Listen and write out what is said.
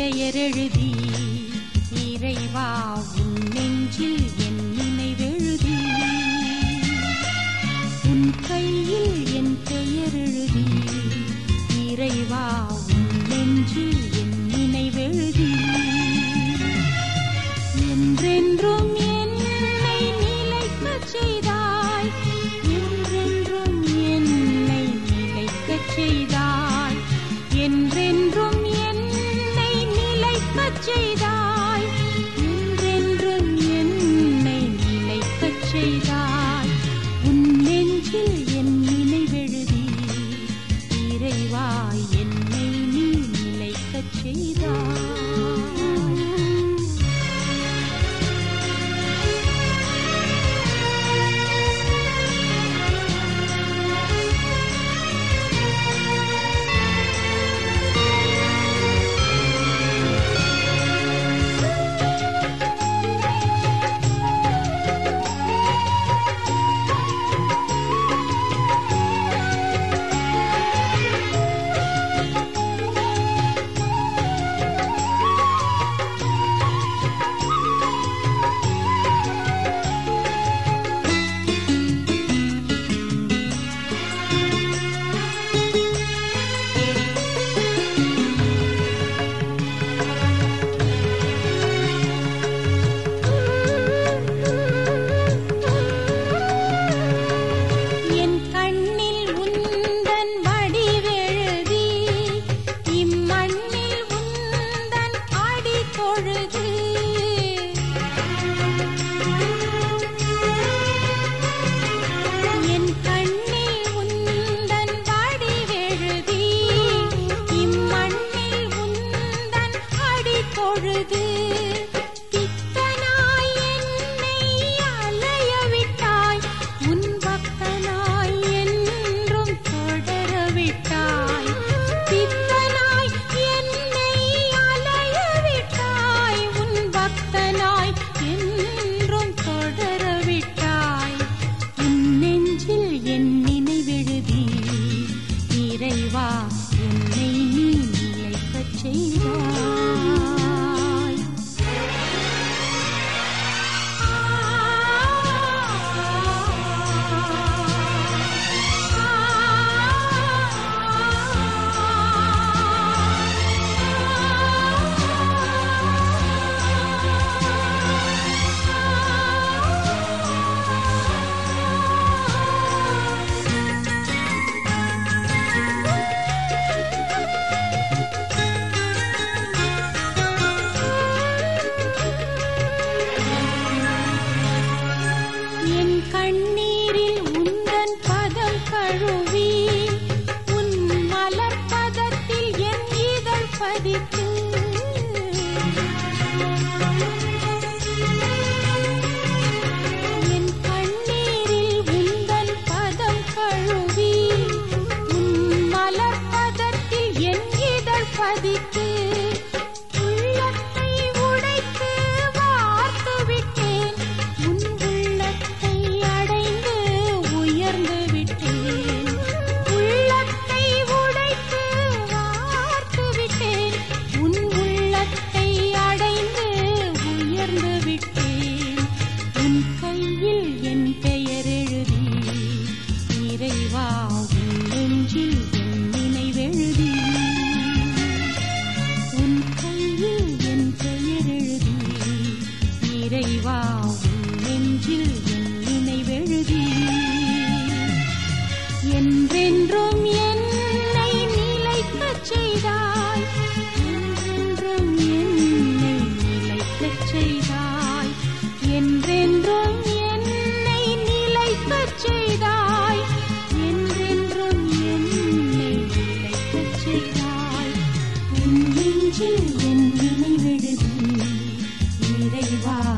பெயர் எழுதி இறைவா உன் நெஞ்சில் என் நினைவெழுதி உன் கையில் என் பெயர் எழுதி இறைவா உன் நெஞ்சில் என் நினைவெழுதி என்றென்றும் என்னை நிலைக்கச் செய்தாய் என்றென்றும் என்னை நிலைக்கச் செய்தாய் என்றென்றும் என்னை நிலைக்கச் செய்தாய் என்றென்றும் என்னை நிலைக்கச் செய்தாய் உன் நெஞ்சில் என் நினைவெழுதி இறைவா என்னை நீ நிலைக்கச் செய்தாய் என் கண்ணில் உந்தன் வடிவெழுதி இம்மண்ணில் உந்தன் அடி தொழுது என் கண்ணில் உந்தன் வடிவெழுதி இம்மண்ணில் உந்தன் அடி தொழுது பித்தனாய் என்னை அலைய விட்டாய் உன் பக்தனாய் என்றும் தொடர விட்டாய் பித்தனாய் என்னை அலைய விட்டாய் உன் பக்தனாய் என்றும் தொடர விட்டாய் உன் நெஞ்சில் என் நினைவெழுதி இறைவா என்னை நீ நிலைக்கச் செய்தாய் என் கண்ணீரில் உந்தன் பதம் கழுவி உன் மலர் பதத்தில் என் இதழ் பதித்து என் கண்ணீரில் உந்தன் பதம் கழுவி உன் மலர் பதத்தில் என் இதழ் பதித்து உள்ளத்தை உடைத்து வார்த்து விட்டேன் உன் உள்ளத்தை அடைந்து உயர்ந்து விட்டேன் உள்ளத்தை உடைத்து வார்த்து விட்டேன் உன் உள்ளத்தை அடைந்து உயர்ந்து விட்டேன் உன் கையில் என் பெயர் எழுதி இறைவா உன் நெஞ்சில் என் நினைவெழுதி உன் கையில் என் பெயர் எழுதி இறைவா உன் நெஞ்சில் என் நினைவெழுதி என்றென்றும் என்னை நிலைக்கச் செய்தாய் என்றென்றும் என்னை நிலைக்கச் செய்தாய் என்றென்றும் என்னை நிலைக்கச் செய்தாய் என்றென்றும் என்னை நிலைக்கச் செய்தாய் உன் நெஞ்சில் என் நினைவெழுதி இறைவா